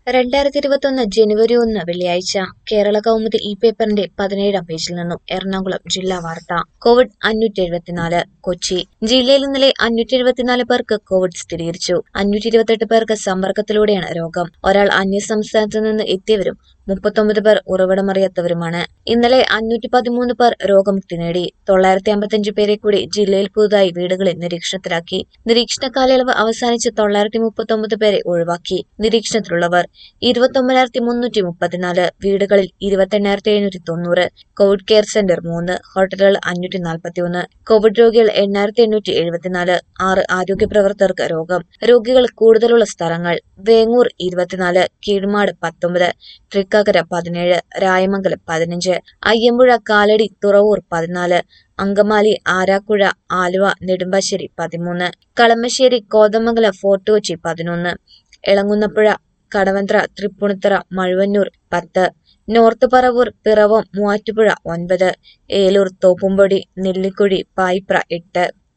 രണ്ടായിരത്തി ഇരുപത്തൊന്ന് ജനുവരി ഒന്ന് വെള്ളിയാഴ്ച കേരള കൗമുദി ഈ പേപ്പറിന്റെ പതിനേഴാം പേജിൽ നിന്നും എറണാകുളം ജില്ലാ വാർത്ത കോവിഡ് അഞ്ഞൂറ്റി എഴുപത്തിനാല് കൊച്ചി ജില്ലയിൽ ഇന്നലെ അഞ്ഞൂറ്റി എഴുപത്തിനാല് പേർക്ക് കോവിഡ് സ്ഥിരീകരിച്ചു അഞ്ഞൂറ്റി ഇരുപത്തെട്ട് പേർക്ക് സമ്പർക്കത്തിലൂടെയാണ് രോഗം ഒരാൾ അന്യ സംസ്ഥാനത്ത് നിന്ന് എത്തിയവരും മുപ്പത്തൊമ്പത് പേർ ഉറവിടമറിയാത്തവരുമാണ് ഇന്നലെ അഞ്ഞൂറ്റി പതിമൂന്ന് പേർ രോഗമുക്തി നേടി തൊള്ളായിരത്തി അമ്പത്തഞ്ച് പേരെ കൂടി ജില്ലയിൽ പുതുതായി വീടുകളിൽ നിരീക്ഷണത്തിലാക്കി നിരീക്ഷണ കാലയളവ് അവസാനിച്ച് തൊള്ളായിരത്തി മുപ്പത്തൊമ്പത് പേരെ ഒഴിവാക്കി നിരീക്ഷണത്തിലുള്ളവർ ഇരുപത്തൊമ്പതിനായിരത്തി മുന്നൂറ്റി മുപ്പത്തിനാല് വീടുകളിൽ ഇരുപത്തെണ്ണായിരത്തി എഴുന്നൂറ്റി തൊണ്ണൂറ് കോവിഡ് കെയർ സെന്റർ മൂന്ന് ഹോട്ടലുകൾ അഞ്ഞൂറ്റി നാൽപ്പത്തിയൊന്ന് കോവിഡ് രോഗികൾ എണ്ണായിരത്തി എണ്ണൂറ്റി എഴുപത്തിനാല് ആറ് ആരോഗ്യ പ്രവർത്തകർക്ക് രോഗം രോഗികൾ കൂടുതലുള്ള സ്ഥലങ്ങൾ വേങ്ങൂർ ഇരുപത്തിനാല് കീഴ്മാട് പത്തൊമ്പത് തൃക്കാക്കര പതിനേഴ് രായമംഗലം പതിനഞ്ച് അയ്യമ്പുഴ കാലടി തുറവൂർ പതിനാല് അങ്കമാലി ആരാക്കുഴ ആലുവ നെടുമ്പാശ്ശേരി പതിമൂന്ന് കളമശ്ശേരി കോതമംഗലം ഫോർട്ട് കൊച്ചി പതിനൊന്ന് എളങ്ങുന്നപ്പുഴ കടവന്ത്ര തൃപ്പൂണിത്തറ മഴുവന്നൂർ പത്ത് നോർത്ത് പറവൂർ പിറവം മൂവാറ്റുപുഴ ഒൻപത് ഏലൂർ തോപ്പുംപൊടി നെല്ലിക്കുഴി പായിപ്ര എട്ട്